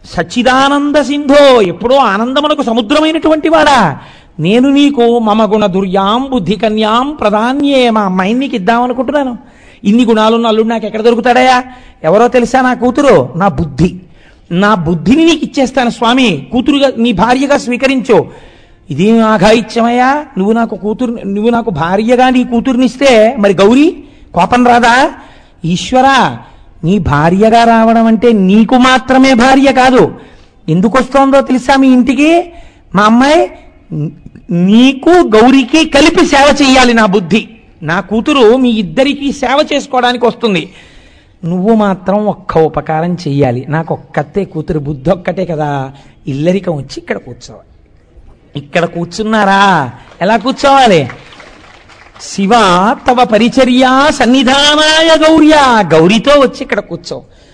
సచ్చిదానంద సింధో ఎప్పుడో ఆనందమునకు సముద్రమైనటువంటి వాడా నేను నీకు మమ గుణ దుర్యాం బుద్ధి కన్యాం ప్రధాన్యే మా అమ్మాయిని నీకు ఇద్దామనుకుంటున్నాను ఇన్ని గుణాలున్న అల్లుడు నాకు ఎక్కడ దొరుకుతాడయా ఎవరో తెలుసా నా కూతురు నా బుద్ధి నా బుద్ధిని నీకు ఇచ్చేస్తాను స్వామి కూతురుగా నీ భార్యగా స్వీకరించు ఇదేం ఆఘాయిత్యమయ్యా నువ్వు నాకు కూతురు నువ్వు నాకు భార్యగా నీ కూతురునిస్తే మరి గౌరీ కోపం రాదా ఈశ్వరా నీ భార్యగా రావడం అంటే నీకు మాత్రమే భార్య కాదు ఎందుకు వస్తోందో తెలుసా మీ ఇంటికి మా అమ్మాయి నీకు గౌరీకి కలిపి సేవ చెయ్యాలి నా బుద్ధి నా కూతురు మీ ఇద్దరికీ సేవ చేసుకోవడానికి వస్తుంది నువ్వు మాత్రం ఒక్క ఉపకారం చెయ్యాలి నాకు ఒక్కతే కూతురు బుద్ధి ఒక్కటే కదా ఇల్లరికం వచ్చి ఇక్కడ కూర్చోవాలి ఇక్కడ కూర్చున్నారా ఎలా కూర్చోవాలి శివ తవ పరిచర్యా సన్నిధానాయ గౌర్యా గౌరితో వచ్చి ఇక్కడ కూర్చో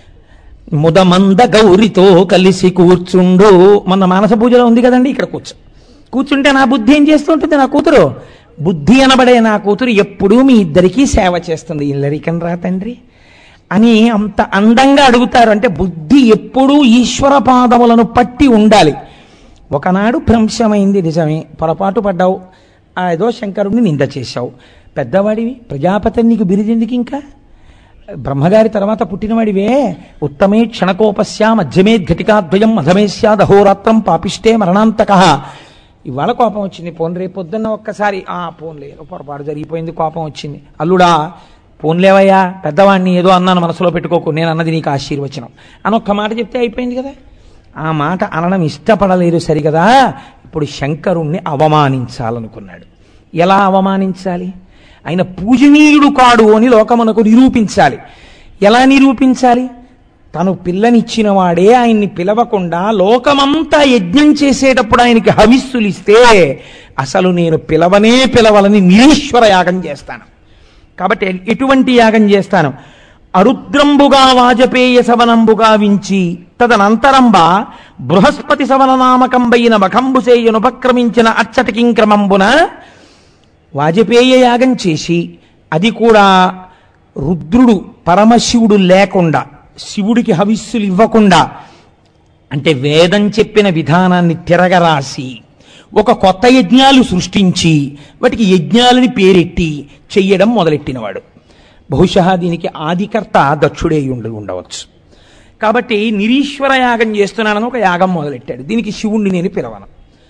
ముదమంద గౌరితో కలిసి కూర్చుండు మన మానస పూజలో ఉంది కదండి ఇక్కడ కూర్చో కూర్చుంటే నా బుద్ధి ఏం చేస్తుంటుంది నా కూతురు బుద్ధి అనబడే నా కూతురు ఎప్పుడూ మీ ఇద్దరికీ సేవ చేస్తుంది ఇల్లరికం రా తండ్రి అని అంత అందంగా అడుగుతారు అంటే బుద్ధి ఎప్పుడూ ఈశ్వర పాదములను పట్టి ఉండాలి ఒకనాడు భ్రంశమైంది నిజమే పొరపాటు పడ్డావు ఆ ఏదో శంకరుడిని నింద చేశావు పెద్దవాడివి ప్రజాపతి నీకు బిరుదెందుకు ఇంకా బ్రహ్మగారి తర్వాత పుట్టినవాడివే ఉత్తమే క్షణకోపస్యా మధ్యమే ఘటికాద్వయం మధమే స్యాదహోరాత్రం పాపిష్టే మరణాంతక ఇవాళ కోపం వచ్చింది పోన్ రేపు పొద్దున్న ఒక్కసారి ఆ పోన్లే ఏదో పొరపాటు జరిగిపోయింది కోపం వచ్చింది అల్లుడా పోన్లేవయ్యా పెద్దవాడిని ఏదో అన్నాను మనసులో పెట్టుకోకు నేను అన్నది నీకు ఆశీర్వచనం అని ఒక్క మాట చెప్తే అయిపోయింది కదా ఆ మాట అనడం ఇష్టపడలేదు సరిగదా ఇప్పుడు శంకరుణ్ణి అవమానించాలనుకున్నాడు ఎలా అవమానించాలి ఆయన పూజనీయుడు కాడు అని లోకమునకు నిరూపించాలి ఎలా నిరూపించాలి తను పిల్లనిచ్చిన వాడే ఆయన్ని పిలవకుండా లోకమంతా యజ్ఞం చేసేటప్పుడు ఆయనకి హవిస్సులిస్తే అసలు నేను పిలవనే పిలవలని నిరీశ్వర యాగం చేస్తాను కాబట్టి ఎటువంటి యాగం చేస్తాను అరుద్రంబుగా వాజపేయ సవనంబుగా వించి తదనంతరంబ బృహస్పతి సవననామకంబైన మఖంబుసేయునుపక్రమించిన అచ్చటకింక్రమంబున వాజపేయ యాగం చేసి అది కూడా రుద్రుడు పరమశివుడు లేకుండా శివుడికి హవిస్సులు ఇవ్వకుండా అంటే వేదం చెప్పిన విధానాన్ని తిరగరాసి ఒక కొత్త యజ్ఞాలు సృష్టించి వాటికి యజ్ఞాలని పేరెట్టి చెయ్యడం మొదలెట్టినవాడు బహుశా దీనికి ఆదికర్త దక్షుడే ఉండి ఉండవచ్చు కాబట్టి నిరీశ్వర యాగం చేస్తున్నానని ఒక యాగం మొదలెట్టాడు దీనికి శివుణ్ణి నేను పిలవను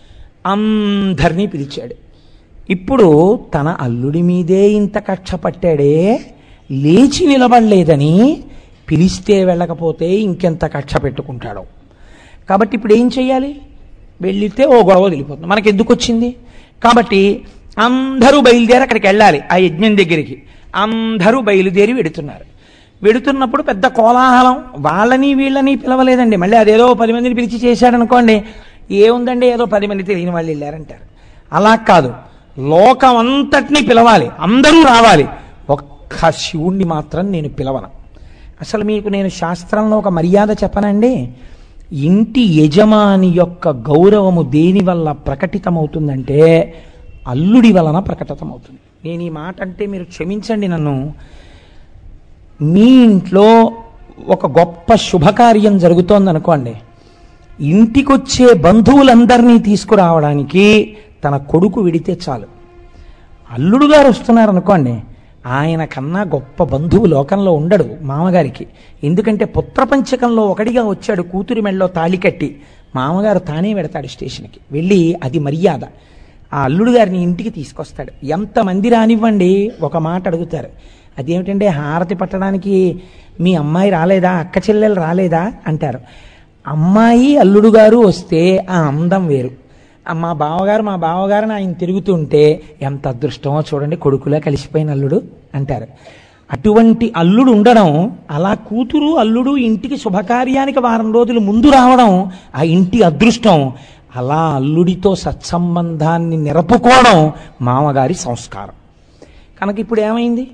అందరినీ పిలిచాడు ఇప్పుడు తన అల్లుడి మీదే ఇంత కక్ష పట్టాడే లేచి నిలబడలేదని పిలిస్తే వెళ్ళకపోతే ఇంకెంత కక్ష పెట్టుకుంటాడో కాబట్టి ఇప్పుడు ఏం చెయ్యాలి వెళ్ళితే ఓ గొడవ వదిలిపోతుంది మనకి ఎందుకు వచ్చింది కాబట్టి అందరూ బయలుదేరి అక్కడికి వెళ్ళాలి ఆ యజ్ఞం దగ్గరికి అందరూ బయలుదేరి వెడుతున్నారు వెడుతున్నప్పుడు పెద్ద కోలాహలం వాళ్ళని వీళ్ళని పిలవలేదండి మళ్ళీ అదేదో పది మందిని పిలిచి చేశాడనుకోండి ఏముందండి ఏదో పది మంది తెలియని వాళ్ళు వెళ్ళారంటారు అలా కాదు లోకం అంతటినీ పిలవాలి అందరూ రావాలి ఒక్క శివుణ్ణి మాత్రం నేను పిలవను అసలు మీకు నేను శాస్త్రంలో ఒక మర్యాద చెప్పనండి ఇంటి యజమాని యొక్క గౌరవము దేని వల్ల ప్రకటితమవుతుందంటే అల్లుడి వలన ప్రకటితమవుతుంది నేను ఈ మాట అంటే మీరు క్షమించండి నన్ను మీ ఇంట్లో ఒక గొప్ప శుభకార్యం జరుగుతోంది అనుకోండి ఇంటికొచ్చే బంధువులందరినీ తీసుకురావడానికి తన కొడుకు విడితే చాలు అల్లుడు గారు వస్తున్నారు అనుకోండి ఆయన కన్నా గొప్ప బంధువు లోకంలో ఉండడు మామగారికి ఎందుకంటే పుత్రపంచకంలో ఒకడిగా వచ్చాడు కూతురి మెళ్ళలో తాళి కట్టి మామగారు తానే పెడతాడు స్టేషన్కి వెళ్ళి అది మర్యాద ఆ అల్లుడు గారిని ఇంటికి తీసుకొస్తాడు ఎంతమంది రానివ్వండి ఒక మాట అడుగుతారు అదేమిటంటే హారతి పట్టడానికి మీ అమ్మాయి రాలేదా అక్క చెల్లెలు రాలేదా అంటారు అమ్మాయి అల్లుడు గారు వస్తే ఆ అందం వేరు ఆ మా బావగారు మా బావగారు ఆయన తిరుగుతుంటే ఎంత అదృష్టమో చూడండి కొడుకులా కలిసిపోయిన అల్లుడు అంటారు అటువంటి అల్లుడు ఉండడం అలా కూతురు అల్లుడు ఇంటికి శుభకార్యానికి వారం రోజులు ముందు రావడం ఆ ఇంటి అదృష్టం అలా అల్లుడితో సత్సంబంధాన్ని నిరపుకోవడం మామగారి సంస్కారం కనుక ఇప్పుడు ఏమైంది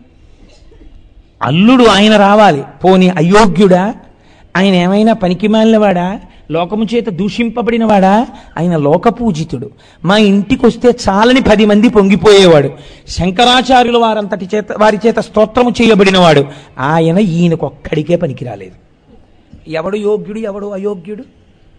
అల్లుడు ఆయన రావాలి పోని అయోగ్యుడా ఆయన ఏమైనా పనికిమాలినవాడా లోకము చేత దూషింపబడినవాడా ఆయన లోకపూజితుడు మా ఇంటికి వస్తే చాలని పది మంది పొంగిపోయేవాడు శంకరాచార్యుల వారంతటి చేత వారి చేత స్తోత్రము చేయబడినవాడు ఆయన ఈయనకొక్కడికే పనికి రాలేదు ఎవడు యోగ్యుడు ఎవడు అయోగ్యుడు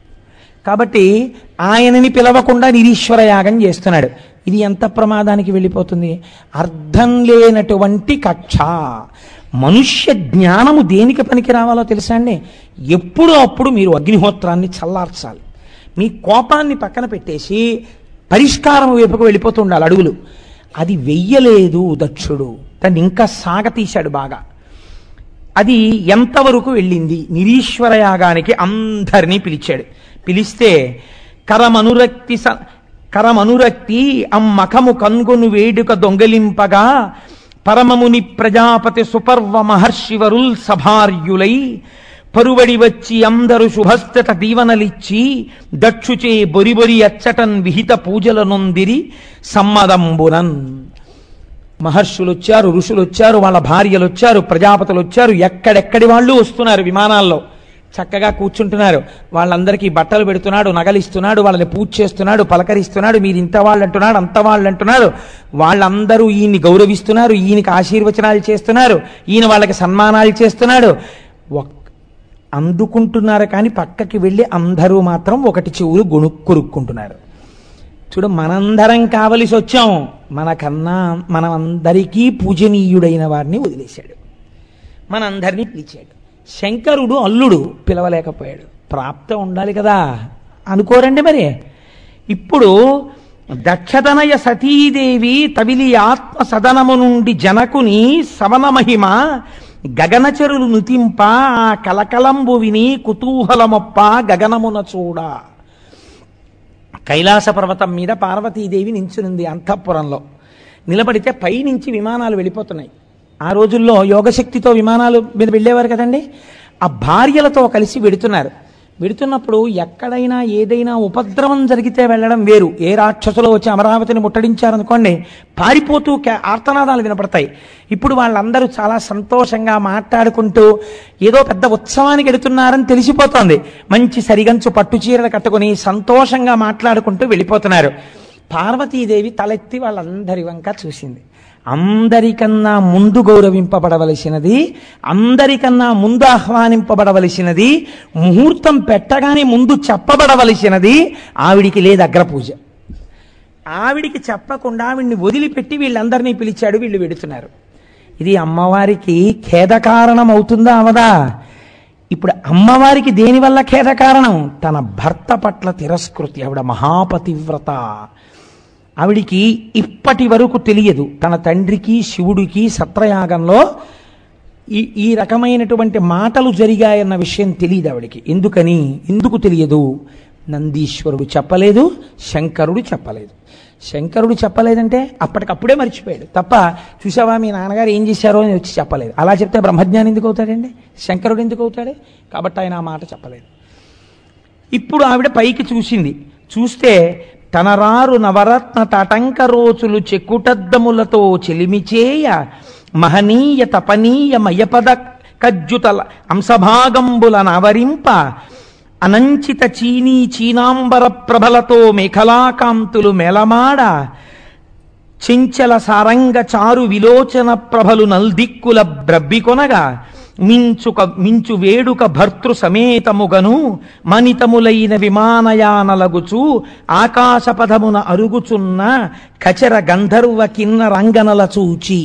కాబట్టి ఆయనని పిలవకుండా నిరీశ్వర యాగం చేస్తున్నాడు ఇది ఎంత ప్రమాదానికి వెళ్ళిపోతుంది అర్థం లేనటువంటి కక్ష మనుష్య జ్ఞానము దేనికి పనికి రావాలో తెలుసా అండి ఎప్పుడో అప్పుడు మీరు అగ్నిహోత్రాన్ని చల్లార్చాలి మీ కోపాన్ని పక్కన పెట్టేసి పరిష్కారం వైపుకు వెళ్ళిపోతూ ఉండాలి అడుగులు అది వెయ్యలేదు దక్షుడు దాన్ని ఇంకా సాగతీశాడు బాగా అది ఎంతవరకు వెళ్ళింది నిరీశ్వర యాగానికి అందరినీ పిలిచాడు పిలిస్తే కరమనురక్తి స కరమనురక్తి అమ్మకము కన్గొను వేడుక దొంగలింపగా పరమముని ప్రజాపతి సుపర్వ మహర్షివరుల్ సభార్యులై పరువడి వచ్చి అందరు శుభస్థత దీవనలిచ్చి దక్షుచే బొరిబొరి అచ్చటన్ విహిత పూజల నొందిరి సమ్మదంబునన్ మహర్షులు వచ్చారు ఋషులు వచ్చారు వాళ్ళ భార్యలు వచ్చారు ప్రజాపతులు వచ్చారు ఎక్కడెక్కడి వాళ్ళు వస్తున్నారు విమానాల్లో చక్కగా కూర్చుంటున్నారు వాళ్ళందరికీ బట్టలు పెడుతున్నాడు నగలిస్తున్నాడు వాళ్ళని పూజ చేస్తున్నాడు పలకరిస్తున్నాడు మీరు ఇంత వాళ్ళు అంటున్నాడు అంత వాళ్ళు అంటున్నారు వాళ్ళందరూ ఈయన్ని గౌరవిస్తున్నారు ఈయనకి ఆశీర్వచనాలు చేస్తున్నారు ఈయన వాళ్ళకి సన్మానాలు చేస్తున్నాడు ఒక్- అందుకుంటున్నారు కానీ పక్కకి వెళ్ళి అందరూ మాత్రం ఒకటి చెవులు గొణుక్కొరుక్కుంటున్నారు చూడు మనందరం కావలసి వచ్చాం మనకన్నా మనమందరికీ పూజనీయుడైన వారిని వదిలేశాడు మనందరినీ పిలిచాడు శంకరుడు అల్లుడు పిలవలేకపోయాడు ప్రాప్తం ఉండాలి కదా అనుకోరండి మరి ఇప్పుడు దక్షతనయ సతీదేవి తవిలి ఆత్మ సదనము నుండి జనకుని సవన మహిమ గగనచరులు నుతింప ఆ కలకలంబు విని కుతూహలమొప్ప గగనమున చూడా కైలాస పర్వతం మీద పార్వతీదేవి నించునుంది అంతఃపురంలో నిలబడితే పైనుంచి విమానాలు వెళ్ళిపోతున్నాయి ఆ రోజుల్లో యోగశక్తితో విమానాలు మీద వెళ్ళేవారు కదండి ఆ భార్యలతో కలిసి వెడుతున్నారు వెడుతున్నప్పుడు ఎక్కడైనా ఏదైనా ఉపద్రవం జరిగితే వెళ్ళడం వేరు ఏ రాక్షసులు వచ్చి అమరావతిని ముట్టడించారనుకోండి పారిపోతూ కే- ఆర్తనాదాలు వినపడతాయి ఇప్పుడు వాళ్ళందరూ చాలా సంతోషంగా మాట్లాడుకుంటూ ఏదో పెద్ద ఉత్సవానికి వెడుతున్నారని తెలిసిపోతోంది మంచి సరిగంచు పట్టు చీరలు కట్టుకుని సంతోషంగా మాట్లాడుకుంటూ వెళ్ళిపోతున్నారు పార్వతీదేవి తలెత్తి వాళ్ళందరి వంక చూసింది అందరికన్నా ముందు గౌరవింపబడవలసినది అందరికన్నా ముందు ఆహ్వానింపబడవలసినది ముహూర్తం పెట్టగానే ముందు చెప్పబడవలసినది ఆవిడికి లేదు అగ్రపూజ ఆవిడికి చెప్పకుండా ఆవిడ్ని వదిలిపెట్టి వీళ్ళందరినీ పిలిచాడు వీళ్ళు వెడుతున్నారు ఇది అమ్మవారికి ఖేద కారణం అవుతుందా అవదా ఇప్పుడు అమ్మవారికి దేనివల్ల ఖేద కారణం తన భర్త పట్ల తిరస్కృతి ఆవిడ మహాపతివ్రత ఆవిడికి ఇప్పటి వరకు తెలియదు తన తండ్రికి శివుడికి సత్రయాగంలో ఈ ఈ రకమైనటువంటి మాటలు జరిగాయన్న విషయం తెలియదు ఆవిడికి ఎందుకని ఎందుకు తెలియదు నందీశ్వరుడు చెప్పలేదు శంకరుడు చెప్పలేదు శంకరుడు చెప్పలేదంటే అప్పటికప్పుడే మర్చిపోయాడు తప్ప చూసావా మీ నాన్నగారు ఏం చేశారో అని వచ్చి చెప్పలేదు అలా చెప్తే బ్రహ్మజ్ఞాని ఎందుకు అవుతాడండి శంకరుడు ఎందుకు అవుతాడు కాబట్టి ఆయన ఆ మాట చెప్పలేదు ఇప్పుడు ఆవిడ పైకి చూసింది చూస్తే తనరారు నవరత్న తటంక రోచులు చెక్కుటద్దములతో చెలిమిచేయ మహనీయ తపనీయ మయపద కజ్జుతల అంశభాగంబుల నవరింప అనంచిత చీనీ చీనాంబర ప్రభలతో మేఖలాకాంతులు మెలమాడ చెంచల సారంగ చారు విలోచన ప్రభలు నల్దిక్కుల బ్రబ్బికొనగా మించుక మించు వేడుక భర్తృ సమేతముగను మనితములైన విమానయానలగుచు ఆకాశపథమున అరుగుచున్న కచర గంధర్వ కిన్న రంగనల చూచి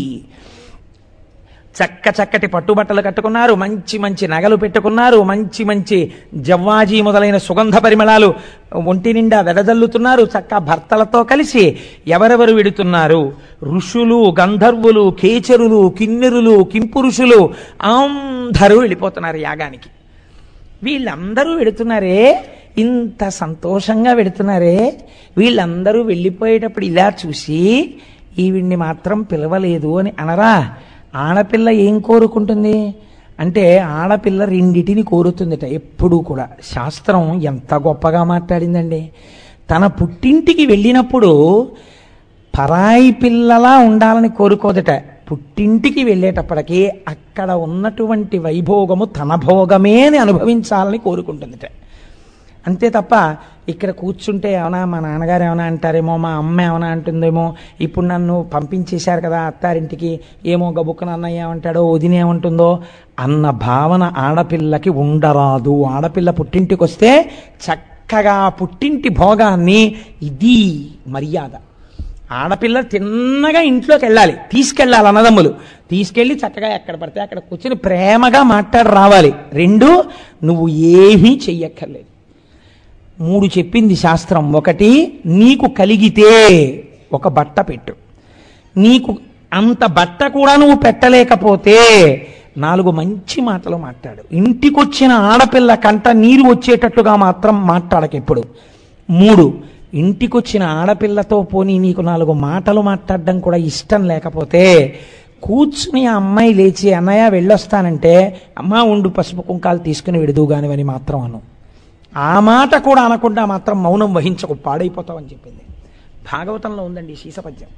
చక్క చక్కటి పట్టుబట్టలు కట్టుకున్నారు మంచి మంచి నగలు పెట్టుకున్నారు మంచి మంచి జవ్వాజీ మొదలైన సుగంధ పరిమళాలు ఒంటి నిండా వెదజల్లుతున్నారు చక్క భర్తలతో కలిసి ఎవరెవరు విడుతున్నారు ఋషులు గంధర్వులు కేచరులు కిన్నెరులు కింపురుషులు అందరూ వెళ్ళిపోతున్నారు యాగానికి వీళ్ళందరూ వెడుతున్నారే ఇంత సంతోషంగా వెడుతున్నారే వీళ్ళందరూ వెళ్ళిపోయేటప్పుడు ఇలా చూసి ఈవిడ్ని మాత్రం పిలవలేదు అని అనరా ఆడపిల్ల ఏం కోరుకుంటుంది అంటే ఆడపిల్ల రెండిటిని కోరుతుందట ఎప్పుడూ కూడా శాస్త్రం ఎంత గొప్పగా మాట్లాడిందండి తన పుట్టింటికి వెళ్ళినప్పుడు పరాయి పిల్లలా ఉండాలని కోరుకోదట పుట్టింటికి వెళ్ళేటప్పటికి అక్కడ ఉన్నటువంటి వైభోగము తన భోగమే అని అనుభవించాలని కోరుకుంటుందిట అంతే తప్ప ఇక్కడ కూర్చుంటే ఏమన్నా మా నాన్నగారు ఏమైనా అంటారేమో మా అమ్మ ఏమైనా అంటుందేమో ఇప్పుడు నన్ను పంపించేశారు కదా అత్తారింటికి ఏమో గబుక్కన అన్నయ్య ఏమంటాడో వదిన ఏమంటుందో అన్న భావన ఆడపిల్లకి ఉండరాదు ఆడపిల్ల పుట్టింటికి వస్తే చక్క చక్కగా పుట్టింటి భోగాన్ని ఇది మర్యాద ఆడపిల్ల తిన్నగా ఇంట్లోకి వెళ్ళాలి తీసుకెళ్ళాలి అన్నదమ్ములు తీసుకెళ్ళి చక్కగా ఎక్కడ పడితే అక్కడ కూర్చొని ప్రేమగా మాట్లాడి రావాలి రెండు నువ్వు ఏమీ చెయ్యక్కర్లేదు మూడు చెప్పింది శాస్త్రం ఒకటి నీకు కలిగితే ఒక బట్ట పెట్టు నీకు అంత బట్ట కూడా నువ్వు పెట్టలేకపోతే నాలుగు మంచి మాటలు మాట్లాడు ఇంటికొచ్చిన ఆడపిల్ల కంట నీరు వచ్చేటట్టుగా మాత్రం మాట్లాడక ఎప్పుడు మూడు ఇంటికొచ్చిన ఆడపిల్లతో పోనీ నీకు నాలుగు మాటలు మాట్లాడడం కూడా ఇష్టం లేకపోతే కూర్చుని ఆ అమ్మాయి లేచి అన్నయ్య వెళ్ళొస్తానంటే అమ్మ ఉండు పసుపు కుంకాలు తీసుకుని విడుదుగానివని మాత్రం అను ఆ మాట కూడా అనకుండా మాత్రం మౌనం వహించకు పాడైపోతావని చెప్పింది భాగవతంలో ఉందండి ఈ శీసపద్యం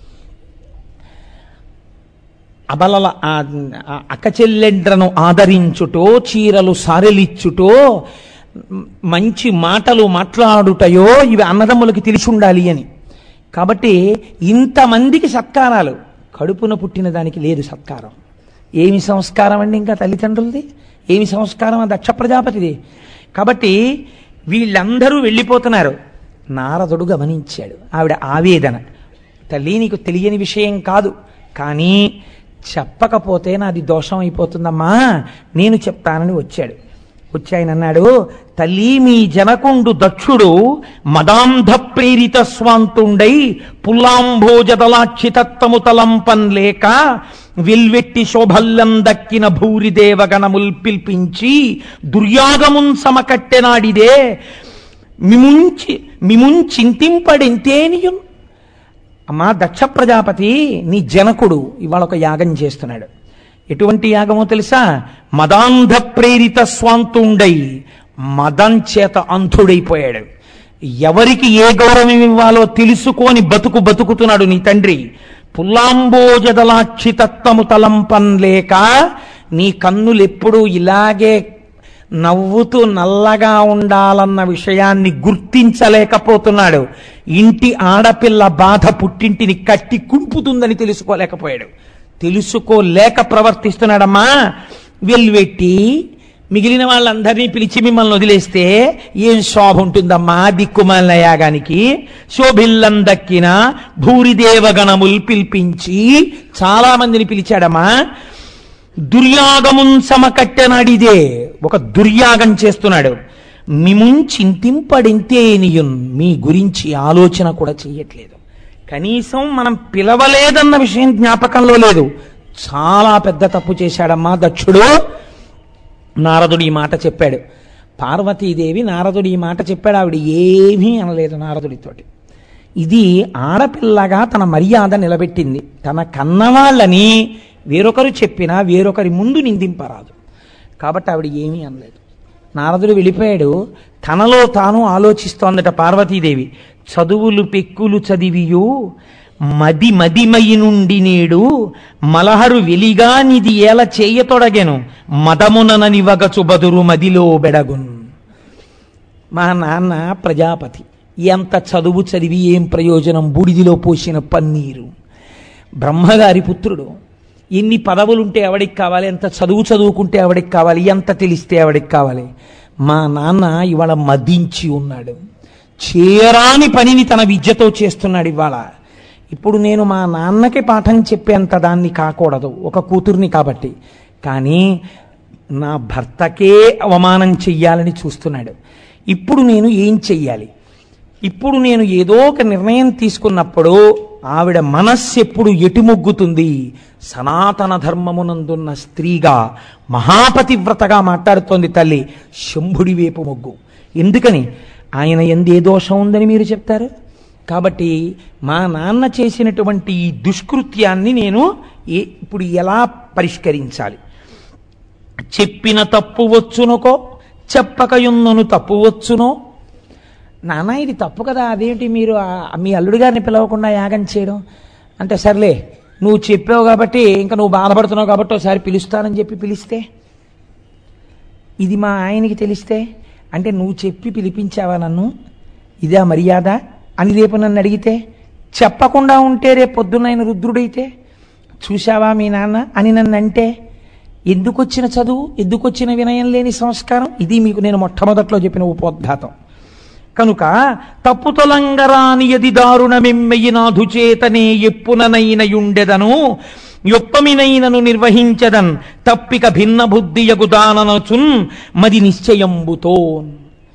అబలల ఆ ఆ అక్క చెల్లెండ్రను ఆదరించుటో చీరలు సారెలిచ్చుటో మ్, మంచి మాటలు మాట్లాడుటయో ఇవి అన్నదమ్ములకి తెలిసి ఉండాలి అని కాబట్టి ఇంతమందికి సత్కారాలు కడుపున పుట్టిన దానికి లేదు సత్కారం ఏమి సంస్కారం అండి ఇంకా తల్లిదండ్రులది ఏమి సంస్కారం ఆ దక్ష ప్రజాపతిది కాబట్టి వీళ్ళందరూ వెళ్ళిపోతున్నారు నారదుడు గమనించాడు ఆవిడ ఆవేదన తల్లి నీకు తెలియని విషయం కాదు కానీ చెప్పకపోతే నాది దోషం అయిపోతుందమ్మా నేను చెప్తానని వచ్చాడు వచ్చి ఆయన అన్నాడు తల్లి మీ జనకుండు దక్షుడు మదాంధ ప్రేరిత స్వాంతుండై పుల్లాంభోజదలాక్షితత్వము తలంపన్ లేక విల్వెట్టి శోభల్లం దక్కిన భూరిదేవగణముల్ పిల్పించి దుర్యాగమున్ సమకట్టెనాడిదే మిముంచి మిముంచింతింపడెంతేనియున్ అమ్మా దక్ష ప్రజాపతి నీ జనకుడు ఇవాళ ఒక యాగం చేస్తున్నాడు ఎటువంటి యాగమో తెలుసా మదాంధ ప్రేరిత స్వాంతుండై మదం చేత అంధుడైపోయాడు ఎవరికి ఏ గౌరవం ఇవ్వాలో తెలుసుకోని బతుకు బతుకుతున్నాడు నీ తండ్రి పుల్లాంబోజదలాక్షితత్వము తలంపన్ లేక నీ కన్నులెప్పుడూ ఇలాగే నవ్వుతూ నల్లగా ఉండాలన్న విషయాన్ని గుర్తించలేకపోతున్నాడు ఇంటి ఆడపిల్ల బాధ పుట్టింటిని కట్టి కుంపుతుందని తెలుసుకోలేకపోయాడు తెలుసుకోలేక ప్రవర్తిస్తున్నాడమ్మా వెల్వెట్టి మిగిలిన వాళ్ళందరినీ పిలిచి మిమ్మల్ని వదిలేస్తే ఏం శోభ ఉంటుందమ్మా దిక్కుమాలిన యాగానికి శోభిల్లం దక్కిన భూరిదేవగణములు పిలిపించి చాలా మందిని పిలిచాడమ్మా దుర్యాగమున్ సమకట్టెనడిదే ఒక దుర్యాగం చేస్తున్నాడు మిముంచింతింపడింతేనియున్ మీ గురించి ఆలోచన కూడా చెయ్యట్లేదు కనీసం మనం పిలవలేదన్న విషయం జ్ఞాపకంలో లేదు చాలా పెద్ద తప్పు చేశాడమ్మా దక్షుడు నారదుడు ఈ మాట చెప్పాడు పార్వతీదేవి నారదుడు ఈ మాట చెప్పాడు ఆవిడ ఏమీ అనలేదు నారదుడితోటి ఇది ఆడపిల్లగా తన మర్యాద నిలబెట్టింది తన కన్నవాళ్ళని వేరొకరు చెప్పినా వేరొకరి ముందు నిందింపరాదు కాబట్టి ఆవిడ ఏమీ అనలేదు నారదుడు వెళ్ళిపోయాడు తనలో తాను ఆలోచిస్తోందట పార్వతీదేవి చదువులు పెక్కులు చదివియు మది మదిమయి నుండి నేడు మలహరు వెలిగా నిది ఏల చేయతొడగెను మదముననివగచు బదురు మదిలో బెడగున్ మా నాన్న ప్రజాపతి ఎంత చదువు చదివి ఏం ప్రయోజనం బూడిదిలో పోసిన పన్నీరు బ్రహ్మగారి పుత్రుడు ఎన్ని పదవులుంటే ఎవడికి కావాలి ఎంత చదువు చదువుకుంటే ఎవడికి కావాలి ఎంత తెలిస్తే ఎవడికి కావాలి మా నాన్న ఇవాళ మదించి ఉన్నాడు చేరాని పనిని తన విద్యతో చేస్తున్నాడు ఇవాళ ఇప్పుడు నేను మా నాన్నకి పాఠం చెప్పేంత దాన్ని కాకూడదు ఒక కూతుర్ని కాబట్టి కానీ నా భర్తకే అవమానం చెయ్యాలని చూస్తున్నాడు ఇప్పుడు నేను ఏం చెయ్యాలి ఇప్పుడు నేను ఏదో ఒక నిర్ణయం తీసుకున్నప్పుడు ఆవిడ మనస్సు ఎప్పుడు ఎటుమొగ్గుతుంది సనాతన ధర్మమునందున్న స్త్రీగా మహాపతివ్రతగా మాట్లాడుతోంది తల్లి శంభుడి వేపు మొగ్గు ఎందుకని ఆయన ఎందు ఏ దోషం ఉందని మీరు చెప్తారు కాబట్టి మా నాన్న చేసినటువంటి ఈ దుష్కృత్యాన్ని నేను ఏ ఇప్పుడు ఎలా పరిష్కరించాలి చెప్పిన తప్పు వచ్చునుకో చెప్పకయున్నను తప్పు వచ్చునో నాన్న ఇది తప్పు కదా అదేంటి మీరు ఆ- మీ అల్లుడి గారిని పిలవకుండా యాగం చేయడం అంటే సర్లే నువ్వు చెప్పావు కాబట్టి ఇంకా నువ్వు బాధపడుతున్నావు కాబట్టి ఒకసారి పిలుస్తానని చెప్పి పిలిస్తే ఇది మా ఆయనకి తెలిస్తే అంటే నువ్వు చెప్పి పిలిపించావా నన్ను ఇదే మర్యాద అని రేపు నన్ను అడిగితే చెప్పకుండా ఉంటే రేపు పొద్దున్న ఆయన రుద్రుడైతే చూశావా మీ నాన్న అని నన్ను అంటే ఎందుకు వచ్చిన చదువు ఎందుకు వచ్చిన వినయం లేని సంస్కారం ఇది మీకు నేను మొట్టమొదట్లో చెప్పిన ఉపోద్ఘాతం కనుక తప్పుతొలంగరానియది దారుణమెమ్మెయినాధు చేతనే ఎప్పుననైనయుండెదను యొప్పమినైనను నిర్వహించదన్ తప్పిక భిన్న బుద్ధియగు దాననచున్ మది నిశ్చయంబుతోన్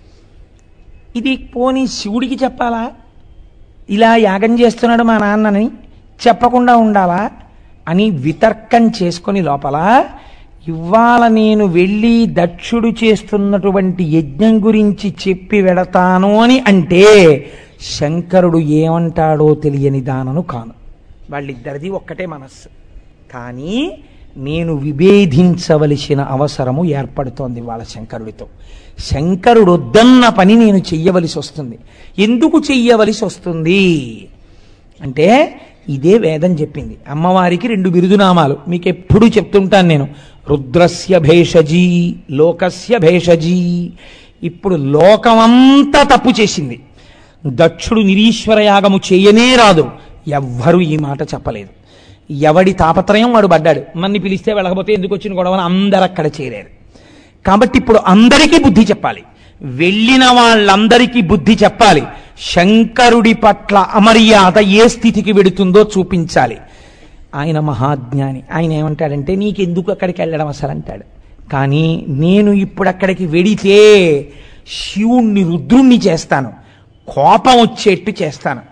ఇది పోని శివుడికి చెప్పాలా ఇలా యాగం చేస్తున్నాడు మా నాన్నని చెప్పకుండా ఉండాలా అని వితర్కం చేసుకొని లోపల ఇవాళ నేను వెళ్ళి దక్షుడు చేస్తున్నటువంటి యజ్ఞం గురించి చెప్పి వెడతాను అని అంటే శంకరుడు ఏమంటాడో తెలియని దానను కాను వాళ్ళిద్దరిది ఒక్కటే మనస్సు కానీ నేను విభేదించవలసిన అవసరము ఏర్పడుతోంది వాళ్ళ శంకరుడితో శంకరుడు వద్దన్న పని నేను చెయ్యవలసి వస్తుంది ఎందుకు చెయ్యవలసి వస్తుంది అంటే ఇదే వేదం చెప్పింది అమ్మవారికి రెండు బిరుదునామాలు మీకు ఎప్పుడూ చెప్తుంటాను నేను రుద్రస్య భేషజీ లోకస్య భేషజీ ఇప్పుడు లోకమంతా తప్పు చేసింది దక్షుడు నిరీశ్వర యాగము చేయనే రాదు ఎవ్వరూ ఈ మాట చెప్పలేదు ఎవడి తాపత్రయం వాడు పడ్డాడు మన్ని పిలిస్తే వెళ్ళకపోతే ఎందుకు వచ్చిన గొడవని అందరు అక్కడ చేరారు కాబట్టి ఇప్పుడు అందరికీ బుద్ధి చెప్పాలి వెళ్ళిన వాళ్ళందరికీ బుద్ధి చెప్పాలి శంకరుడి పట్ల అమర్యాద ఏ స్థితికి వెడుతుందో చూపించాలి ఆయన మహాజ్ఞాని ఆయన ఏమంటాడంటే నీకెందుకు అక్కడికి వెళ్ళడం అసలు అంటాడు కానీ నేను ఇప్పుడు అక్కడికి వెడితే శివుణ్ణి రుద్రుణ్ణి చేస్తాను కోపం వచ్చేట్టు చేస్తాను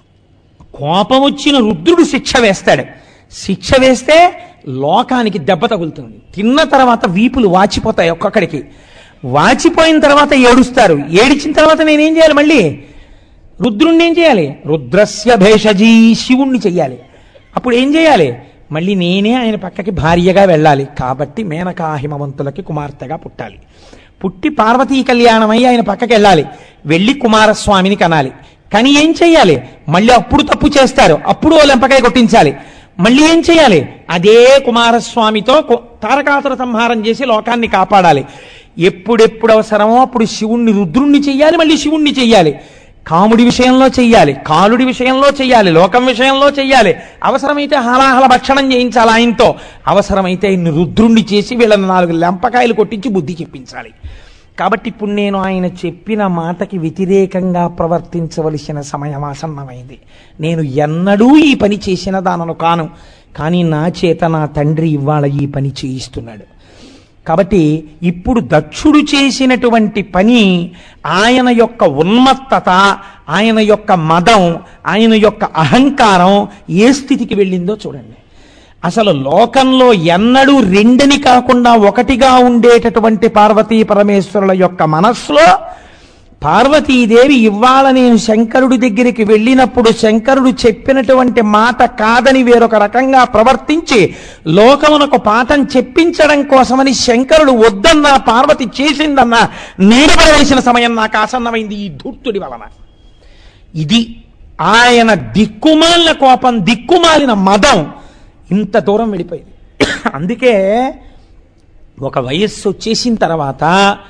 కోపం వచ్చిన రుద్రుడు శిక్ష వేస్తాడు శిక్ష వేస్తే లోకానికి దెబ్బ తగులుతుంది తిన్న తర్వాత వీపులు వాచిపోతాయి ఒక్కొక్కడికి వాచిపోయిన తర్వాత ఏడుస్తారు ఏడిచిన తర్వాత నేనేం చేయాలి మళ్ళీ రుద్రుణ్ణి ఏం చేయాలి రుద్రస్య భేషజీ శివుణ్ణి చెయ్యాలి అప్పుడు ఏం చేయాలి మళ్ళీ నేనే ఆయన పక్కకి భార్యగా వెళ్ళాలి కాబట్టి మేనకా హిమవంతులకి కుమార్తెగా పుట్టాలి పుట్టి పార్వతీ కళ్యాణమై ఆయన పక్కకి వెళ్ళాలి వెళ్ళి కుమారస్వామిని కనాలి కానీ ఏం చెయ్యాలి మళ్ళీ అప్పుడు తప్పు చేస్తారు అప్పుడు ఓ లెంపకాయ కొట్టించాలి మళ్ళీ ఏం చేయాలి అదే కుమారస్వామితో కు- తారకాసుర సంహారం చేసి లోకాన్ని కాపాడాలి ఎప్పుడెప్పుడు అవసరమో అప్పుడు శివుణ్ణి రుద్రుణ్ణి చెయ్యాలి మళ్ళీ శివుణ్ణి చెయ్యాలి కాముడి విషయంలో చెయ్యాలి కాలుడి విషయంలో చెయ్యాలి లోకం విషయంలో చెయ్యాలి అవసరమైతే హలాహల భక్షణం చేయించాలి ఆయనతో అవసరమైతే ఇన్ని రుద్రుణ్ణి చేసి వీళ్ళని నాలుగు లెంపకాయలు కొట్టించి బుద్ధి చెప్పించాలి కాబట్టి ఇప్పుడు నేను ఆయన చెప్పిన మాటకి వ్యతిరేకంగా ప్రవర్తించవలసిన సమయం ఆసన్నమైంది నేను ఎన్నడూ ఈ పని చేసిన దానను కాను కానీ నా చేత నా తండ్రి ఇవాళ ఈ పని చేయిస్తున్నాడు కాబట్టి ఇప్పుడు దక్షుడు చేసినటువంటి పని ఆయన యొక్క ఉన్మత్తత ఆయన యొక్క మదం ఆయన యొక్క అహంకారం ఏ స్థితికి వెళ్ళిందో చూడండి అసలు లోకంలో ఎన్నడూ రెండని కాకుండా ఒకటిగా ఉండేటటువంటి పార్వతీ పరమేశ్వరుల యొక్క మనస్సులో పార్వతీదేవి ఇవాళ నేను శంకరుడి దగ్గరికి వెళ్ళినప్పుడు శంకరుడు చెప్పినటువంటి మాట కాదని వేరొక రకంగా ప్రవర్తించి లోకమునకు పాఠం చెప్పించడం కోసమని శంకరుడు వద్దన్నా పార్వతి చేసిందన్నా నేరపడవేసిన సమయం నాకు ఆసన్నమైంది ఈ ధూర్తుడి వలన ఇది ఆయన దిక్కుమాలిన కోపం దిక్కుమాలిన మదం ఇంత దూరం వెళ్ళిపోయింది అందుకే ఒక వయస్సు వచ్చేసిన తర్వాత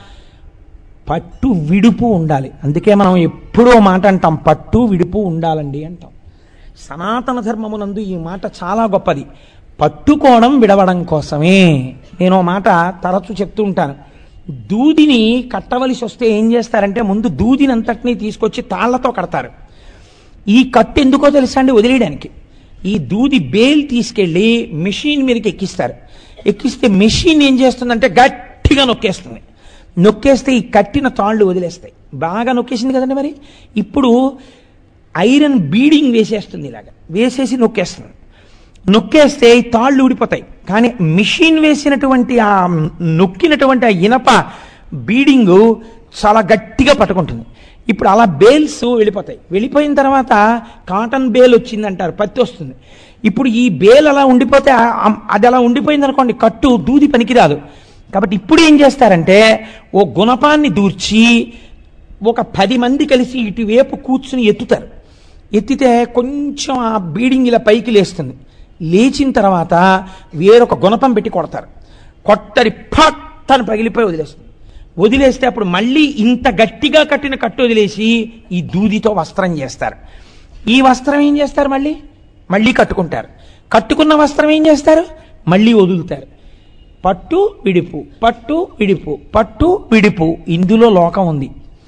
పట్టు విడుపు ఉండాలి అందుకే మనం ఎప్పుడో మాట అంటాం పట్టు విడుపు ఉండాలండి అంటాం సనాతన ధర్మమునందు ఈ మాట చాలా గొప్పది పట్టుకోవడం విడవడం కోసమే నేను ఓ మాట తరచు చెప్తూ ఉంటాను దూదిని కట్టవలసి వస్తే ఏం చేస్తారంటే ముందు దూదిని అంతటినీ తీసుకొచ్చి తాళ్లతో కడతారు ఈ కట్టు ఎందుకో తెలుసా అండి వదిలేయడానికి ఈ దూది బేల్ తీసుకెళ్ళి మెషిన్ మీదకి ఎక్కిస్తారు ఎక్కిస్తే మెషిన్ ఏం చేస్తుందంటే గట్టిగా నొక్కేస్తుంది నొక్కేస్తే ఈ కట్టిన తాళ్ళు వదిలేస్తాయి బాగా నొక్కేసింది కదండి మరి ఇప్పుడు ఐరన్ బీడింగ్ వేసేస్తుంది ఇలాగా వేసేసి నొక్కేస్తుంది నొక్కేస్తే ఈ తాళ్ళు ఊడిపోతాయి కానీ మిషన్ వేసినటువంటి ఆ నొక్కినటువంటి ఆ ఇనప బీడింగు చాలా గట్టిగా పట్టుకుంటుంది ఇప్పుడు అలా బేల్స్ వెళ్ళిపోతాయి వెళ్ళిపోయిన తర్వాత కాటన్ బేల్ వచ్చిందంటారు పత్తి వస్తుంది ఇప్పుడు ఈ బేల్ అలా ఉండిపోతే ఆ- ఆ- అది అలా ఉండిపోయింది అనుకోండి కట్టు దూది పనికిరాదు కాబట్టి ఇప్పుడు ఏం చేస్తారంటే ఓ గుణపాన్ని దూర్చి ఒక పది మంది కలిసి ఇటువైపు కూర్చుని ఎత్తుతారు ఎత్తితే కొంచెం ఆ బీడింగ్ ఇలా పైకి లేస్తుంది లేచిన తర్వాత వేరొక గుణపం పెట్టి కొడతారు కొట్టరి ఫట్ అని పగిలిపోయి వదిలేస్తుంది వదిలేస్తే అప్పుడు మళ్ళీ ఇంత గట్టిగా కట్టిన కట్టు వదిలేసి ఈ దూదితో వస్త్రం చేస్తారు ఈ వస్త్రం ఏం చేస్తారు మళ్ళీ మళ్ళీ కట్టుకుంటారు కట్టుకున్న వస్త్రం ఏం చేస్తారు మళ్ళీ వదులుతారు పట్టు విడిపు పట్టు విడిపు పట్టు విడిపు ఇందులో లోకం ఉంది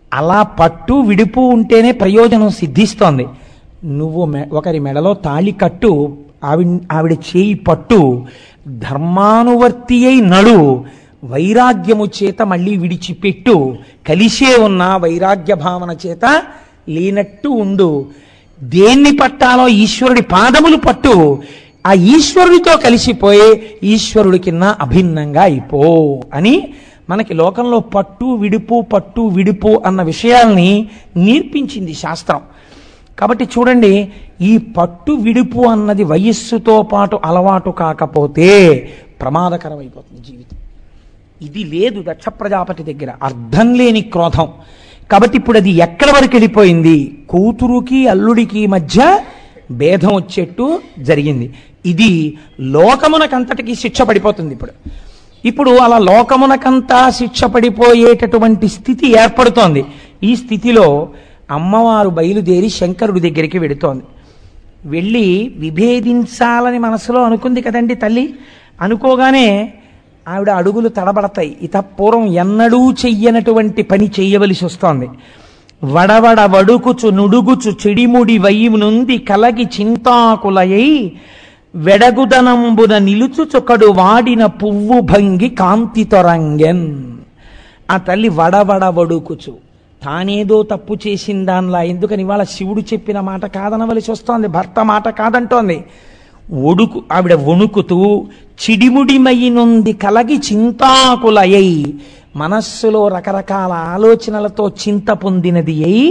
అలా పట్టు విడుపు ఉంటేనే ప్రయోజనం సిద్ధిస్తోంది నువ్వు మె ఒకరి మెడలో తాళి కట్టు ఆవిడ ఆవిడ చేయి పట్టు ధర్మానువర్తి అయి నడు వైరాగ్యము చేత మళ్ళీ విడిచిపెట్టు కలిసే ఉన్న వైరాగ్య భావన చేత లేనట్టు ఉండు దేన్ని పట్టాలో ఈశ్వరుడి పాదములు పట్టు ఆ ఈశ్వరుడితో కలిసిపోయి ఈశ్వరుడి కింద అభిన్నంగా అయిపో అని మనకి లోకంలో పట్టు విడుపు పట్టు విడుపు అన్న విషయాల్ని నేర్పించింది శాస్త్రం కాబట్టి చూడండి ఈ పట్టు విడుపు అన్నది వయస్సుతో పాటు అలవాటు కాకపోతే ప్రమాదకరమైపోతుంది జీవితం ఇది లేదు దక్ష ప్రజాపతి దగ్గర అర్థం లేని క్రోధం కాబట్టి ఇప్పుడు అది ఎక్కడి వరకు వెళ్ళిపోయింది కూతురుకి అల్లుడికి మధ్య భేదం వచ్చేట్టు జరిగింది ఇది లోకమునకంతటికి శిక్ష పడిపోతుంది ఇప్పుడు ఇప్పుడు అలా లోకమునకంతా శిక్ష పడిపోయేటటువంటి స్థితి ఏర్పడుతోంది ఈ స్థితిలో అమ్మవారు బయలుదేరి శంకరుడి దగ్గరికి వెడుతోంది వెళ్ళి విభేదించాలని మనసులో అనుకుంది కదండి తల్లి అనుకోగానే ఆవిడ అడుగులు తడబడతాయి ఇత పూర్వం ఎన్నడూ చెయ్యనటువంటి పని చెయ్యవలసి వస్తోంది వడవడ వడుకుచు నుడుగుచు చెడిముడి వైపు నుండి కలగి చింతాకులయై వెడగుదనంబున నిలుచుచుకడు వాడిన పువ్వు భంగి కాంతి తొరంగెన్ ఆ తల్లి వడవడ వడుకుచు తానేదో తప్పు చేసిన దానిలా ఎందుకని ఇవాళ శివుడు చెప్పిన మాట కాదనవలసి వస్తోంది భర్త మాట కాదంటోంది ఒడుకు ఆవిడ వణుకుతూ చిడిముడిమయి నుండి కలగి చింతాకులయ్యి మనస్సులో రకరకాల ఆలోచనలతో చింత పొందినది అయి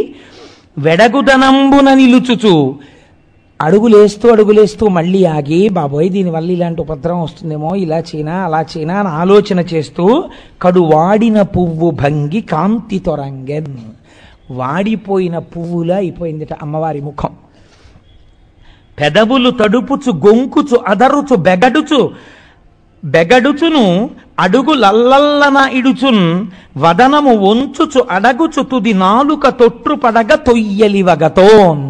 వెడగుదనంబున నిలుచుచు అడుగులేస్తూ అడుగులేస్తూ మళ్ళీ ఆగి బాబోయ్ దీనివల్ల ఇలాంటి ఉపద్రవం వస్తుందేమో ఇలా చేయనా అలా చేయనా అని ఆలోచన చేస్తూ కడు వాడిన పువ్వు భంగి కాంతి తొరంగెన్ వాడిపోయిన పువ్వులా అయిపోయిందిట అమ్మవారి ముఖం పెదవులు తడుపుచు గొంకుచు అదరుచు బెగడుచు బెగడుచును అడుగు లల్లల్లన ఇడుచున్ వదనము వంచుచు అడగుచు తుది నాలుక తొట్టు పడగ తొయ్యలివగతోన్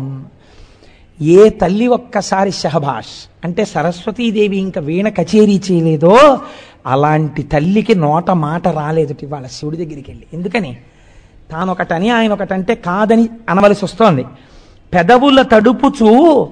ఏ తల్లి ఒక్కసారి షహబాష్ అంటే సరస్వతీదేవి ఇంకా వీణ కచేరీ చేయలేదో అలాంటి తల్లికి నోట మాట రాలేదుటి వాళ్ళ శివుడి దగ్గరికి వెళ్ళి ఎందుకని తాను ఒకటని ఆయన ఒకటంటే కాదని అనవలసి వస్తోంది పెదవుల తడుపుచూ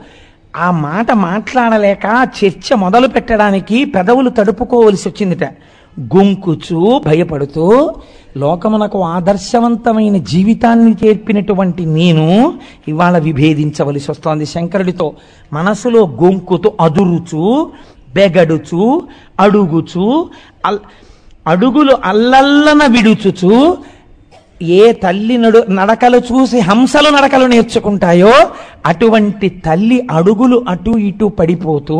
ఆ మాట మాట్లాడలేక చర్చ మొదలు పెట్టడానికి పెదవులు తడుపుకోవలసి వచ్చిందిట గొంకుచు భయపడుతూ లోకమునకు ఆదర్శవంతమైన జీవితాన్ని చేర్పినటువంటి నేను ఇవాళ విభేదించవలసి వస్తోంది శంకరుడితో మనసులో గొంకుతూ అదురుచు బెగడుచు అడుగుచు అల్ అడుగులు అల్లల్లన విడుచుచు ఏ తల్లి నడు నడకలు చూసి హంసలు నడకలు నేర్చుకుంటాయో అటువంటి తల్లి అడుగులు అటు ఇటు పడిపోతూ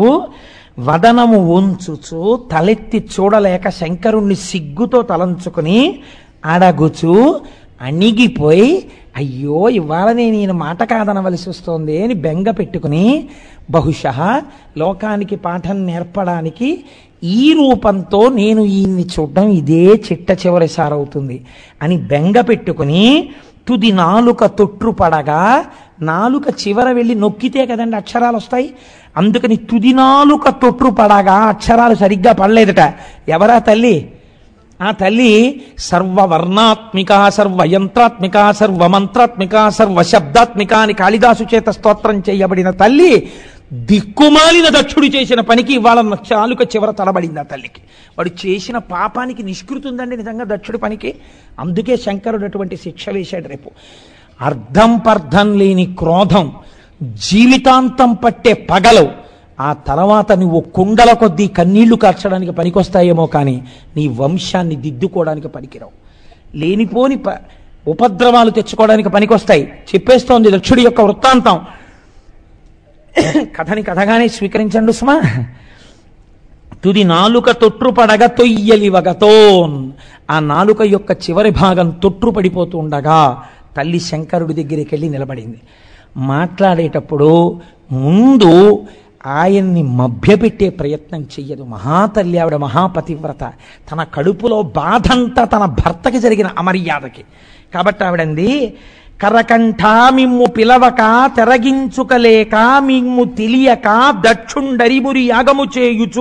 వదనము ఉంచుచు తలెత్తి చూడలేక శంకరుణ్ణి సిగ్గుతో తలంచుకుని అడగుచు అణిగిపోయి అయ్యో ఇవాళ నేను ఈయన మాట కాదనవలసి వస్తోంది అని బెంగ పెట్టుకుని బహుశः లోకానికి పాఠం నేర్పడానికి ఈ రూపంతో నేను ఈయన్ని చూడడం ఇదే చిట్ట చివరిసారి అవుతుంది అని బెంగ పెట్టుకుని తుది నాలుక తొట్టు పడగా నాలుక చివర వెళ్ళి నొక్కితే కదండి అక్షరాలు వస్తాయి అందుకని తుది నాలుక తొట్టు పడగా అక్షరాలు సరిగ్గా పడలేదట ఎవరా తల్లి ఆ తల్లి సర్వవర్ణాత్మిక సర్వయంత్రాత్మిక సర్వమంత్రాత్మిక సర్వశబ్దాత్మిక అని కాళిదాసు చేత స్తోత్రం చేయబడిన తల్లి దిక్కుమాలిన దక్షుడు చేసిన పనికి ఇవాళ చాలుక చివర తలబడింది ఆ తల్లికి వాడు చేసిన పాపానికి నిష్కృతి ఉందండి నిజంగా దక్షుడి పనికి అందుకే శంకరుడు అటువంటి శిక్ష వేశాడు రేపు అర్థం పర్థం లేని క్రోధం జీవితాంతం పట్టే పగలు ఆ తర్వాత నువ్వు కుండల కొద్దీ కన్నీళ్లు కార్చడానికి పనికొస్తాయేమో కానీ నీ వంశాన్ని దిద్దుకోవడానికి పనికిరావు లేనిపోని ప ఉపద్రవాలు తెచ్చుకోవడానికి పనికొస్తాయి చెప్పేస్తోంది దక్షుడి యొక్క వృత్తాంతం కథని కథగానే స్వీకరించండి సుమా తుది నాలుక తొట్టు పడగ తొయ్యలివగతోన్ ఆ నాలుక యొక్క చివరి భాగం తొట్టు పడిపోతూ ఉండగా తల్లి శంకరుడి దగ్గరికి వెళ్ళి నిలబడింది మాట్లాడేటప్పుడు ముందు ఆయన్ని మభ్యపెట్టే ప్రయత్నం చెయ్యదు మహాతల్లి ఆవిడ మహాపతివ్రత తన కడుపులో బాధంతా తన భర్తకి జరిగిన అమర్యాదకి కాబట్టి ఆవిడంది కరకంఠ మిమ్ము పిలవక తెరగించుకలేక మిమ్ము తెలియక దక్షుండరిమురి యాగము చేయుచు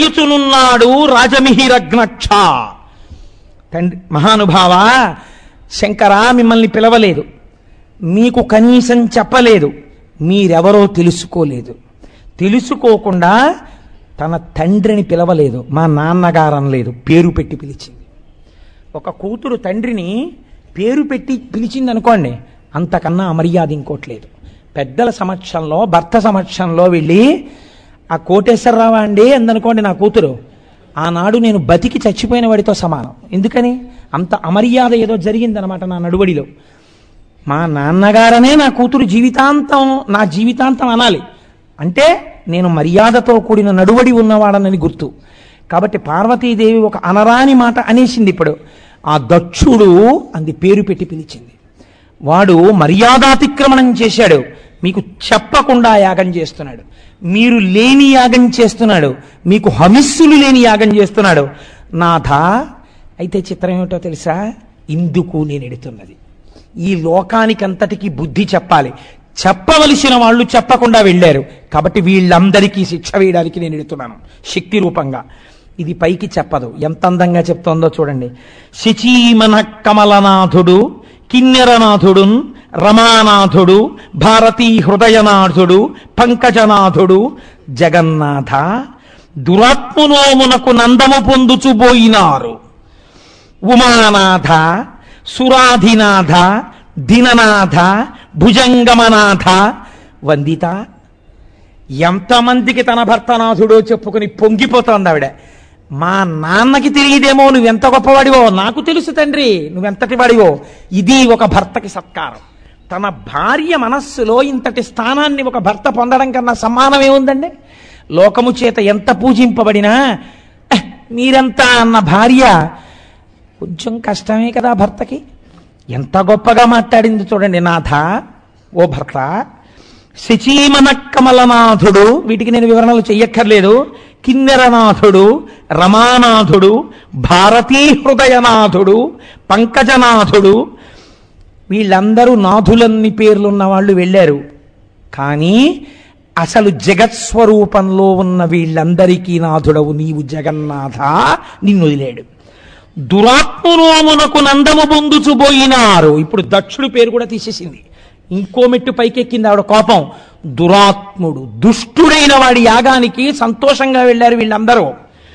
మెరయుచునున్నాడు రాజమిహిరగ్నక్ష తండ్రి మహానుభావ శంకరా మిమ్మల్ని పిలవలేదు మీకు కనీసం చెప్పలేదు మీరెవరో తెలుసుకోలేదు తెలుసుకోకుండా తన తండ్రిని పిలవలేదు మా నాన్నగారు అనలేదు పేరు పెట్టి పిలిచింది ఒక కూతురు తండ్రిని పేరు పెట్టి పిలిచింది అనుకోండి అంతకన్నా అమర్యాద ఇంకోట్లేదు పెద్దల సమక్షంలో భర్త సమక్షంలో వెళ్ళి ఆ కోటేశ్వరరావా అండి అందనుకోండి నా కూతురు ఆనాడు నేను బతికి చచ్చిపోయిన వాడితో సమానం ఎందుకని అంత అమర్యాద ఏదో జరిగిందనమాట నా నడువడిలో మా నాన్నగారనే నా కూతురు జీవితాంతం నా జీవితాంతం అనాలి అంటే నేను మర్యాదతో కూడిన నడువడి ఉన్నవాడనని గుర్తు కాబట్టి పార్వతీదేవి ఒక అనరాని మాట అనేసింది ఇప్పుడు ఆ దక్షుడు అంది పేరు పెట్టి పిలిచింది వాడు మర్యాదాతిక్రమణం చేశాడు మీకు చెప్పకుండా యాగం చేస్తున్నాడు మీరు లేని యాగం చేస్తున్నాడు మీకు హమిస్సులు లేని యాగం చేస్తున్నాడు నాథ అయితే చిత్రం ఏమిటో తెలుసా ఇందుకు నేను ఎడుతున్నది ఈ లోకానికంతటికి బుద్ధి చెప్పాలి చెప్పవలసిన వాళ్ళు చెప్పకుండా వెళ్ళారు కాబట్టి వీళ్ళందరికీ శిక్ష వేయడానికి నేను ఎడుతున్నాను శక్తి రూపంగా ఇది పైకి చెప్పదు ఎంత అందంగా చెప్తోందో చూడండి శచీమన కమలనాథుడు కిన్నెరనాథుడు రమానాథుడు భారతీ హృదయనాథుడు పంకజనాథుడు జగన్నాథ దురాత్మనోమునకు నందము పొందుచుబోయినారు ఉమానాథ సురాధినాథ దిననాథ భుజంగమనాథ వందిత ఎంతమందికి తన భర్తనాథుడో చెప్పుకుని పొంగిపోతోంది ఆవిడ మా నాన్నకి తెలియదేమో నువ్వెంత గొప్పవాడివో నాకు తెలుసు తండ్రి నువ్వెంతటి వాడివో ఇది ఒక భర్తకి సత్కారం తన భార్య మనస్సులో ఇంతటి స్థానాన్ని ఒక భర్త పొందడం కన్నా సమానం ఏముందండి లోకము చేత ఎంత పూజింపబడినా "అహ్, మీరెంతా అన్న భార్య కొంచెం కష్టమే కదా భర్తకి ఎంత గొప్పగా మాట్లాడింది చూడండి నాథ ఓ భర్త శచీమన కమలనాథుడు వీటికి నేను వివరణలు చెయ్యక్కర్లేదు కిన్నెరనాథుడు రమానాథుడు భారతీ హృదయనాథుడు పంకజనాథుడు వీళ్ళందరూ నాథులన్ని పేర్లున్న వాళ్ళు వెళ్ళారు కానీ అసలు జగత్స్వరూపంలో ఉన్న వీళ్ళందరికీ నాథుడవు నీవు జగన్నాథ నిన్ను వదిలేడు దురాత్మరోమునకు నందము పొందుచుబోయినారు ఇప్పుడు దక్షుడు పేరు కూడా తీసేసింది ఇంకో మెట్టు పైకెక్కింది ఆవిడ కోపం దురాత్ముడు దుష్టుడైన వాడి యాగానికి సంతోషంగా వెళ్ళారు వీళ్ళందరూ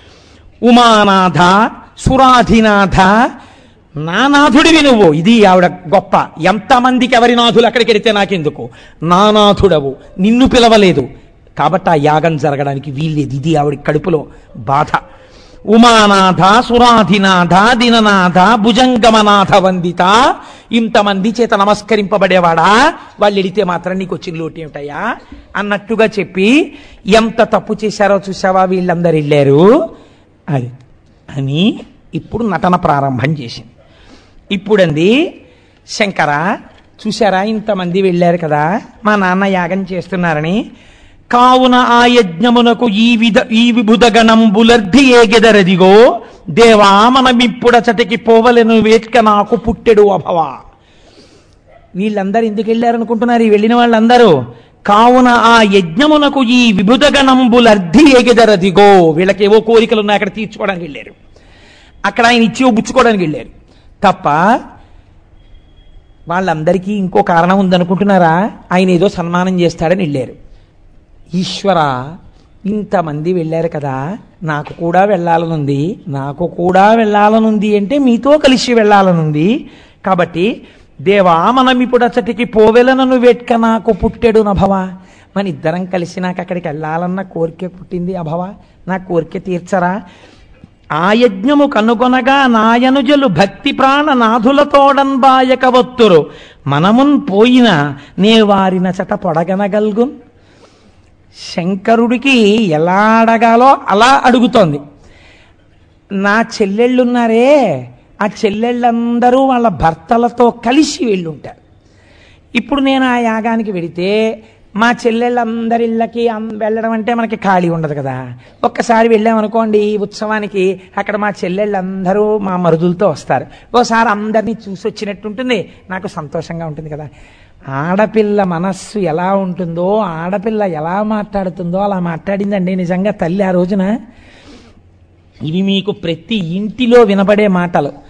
ఉమానాథ సురాధినాథ నా నాథుడివి నువ్వు ఇది ఆవిడ గొప్ప ఎంతమందికి ఎవరి నాథులు అక్కడికి వెడితే నాకెందుకు నా నాథుడవు నిన్ను పిలవలేదు కాబట్టి ఆ యాగం జరగడానికి వీల్లేదు ఇది ఆవిడ కడుపులో బాధ ఉమానాథ సురాధినాథ దిననాథ భుజంగమనాథ వందిత ఇంతమంది చేత నమస్కరింపబడేవాడా వాళ్ళు ఎడితే మాత్రం నీకు వచ్చిన లోటు ఏమిటయ్యా అన్నట్టుగా చెప్పి ఎంత తప్పు చేశారో చూసావా వీళ్ళందరూ వెళ్ళారు అది అని ఇప్పుడు నటన ప్రారంభం చేసింది ఇప్పుడంది శంకర చూసారా ఇంతమంది వెళ్ళారు కదా మా నాన్న యాగం చేస్తున్నారని కావున ఆ యజ్ఞమునకు ఈ విధ ఈ విభుద గణంబులర్ధి ఏగెదరదిగో దేవా మనమిప్పుడచటికి పోవలను వేట్క నాకు పుట్టెడు అభవ వీళ్ళందరూ ఎందుకు వెళ్ళారనుకుంటున్నారు ఈ వెళ్ళిన వాళ్ళందరూ కావున ఆ యజ్ఞమునకు ఈ విభుద గణంబులర్ధి ఏగెదరదిగో వీళ్ళకేవో కోరికలు ఉన్నాయి అక్కడ తీర్చుకోవడానికి వెళ్ళారు అక్కడ ఆయన ఇచ్చి బుచ్చుకోవడానికి వెళ్ళారు తప్ప వాళ్ళందరికీ ఇంకో కారణం ఉందనుకుంటున్నారా ఆయన ఏదో సన్మానం చేస్తాడని వెళ్ళారు ఈశ్వర ఇంతమంది వెళ్ళారు కదా నాకు కూడా వెళ్ళాలనుంది నాకు కూడా వెళ్ళాలనుంది అంటే మీతో కలిసి వెళ్ళాలనుంది కాబట్టి దేవా మనం ఇప్పుడు అచ్చటికి పోవెలనను వెట్క నాకు పుట్టెడు నభవ మన ఇద్దరం కలిసి నాకు అక్కడికి వెళ్ళాలన్న కోరిక పుట్టింది అభవ నా కోరిక తీర్చరా ఆ యజ్ఞము కనుగొనగా నాయనుజలు భక్తి ప్రాణ నాథులతోడన్ బాయక వత్తురు మనమున్ పోయిన నే వారిన చట పొడగనగల్గున్ శంకరుడికి ఎలా అడగాలో అలా అడుగుతోంది నా చెల్లెళ్ళున్నారే ఆ చెల్లెళ్ళందరూ వాళ్ళ భర్తలతో కలిసి వెళ్ళుంటారు ఇప్పుడు నేను ఆ యాగానికి వెడితే మా చెల్లెళ్ళందరి ఇళ్ళకి అం- వెళ్ళడం అంటే మనకి ఖాళీ ఉండదు కదా ఒక్కసారి వెళ్ళామనుకోండి ఈ ఉత్సవానికి అక్కడ మా చెల్లెళ్ళందరూ మా మరుదులతో వస్తారు ఓసారి అందరినీ చూసి వచ్చినట్టు ఉంటుంది నాకు సంతోషంగా ఉంటుంది కదా ఆడపిల్ల మనస్సు ఎలా ఉంటుందో ఆడపిల్ల ఎలా మాట్లాడుతుందో అలా మాట్లాడిందండి నిజంగా తల్లి ఆ రోజున ఇవి మీకు ప్రతి ఇంటిలో వినబడే మాటలు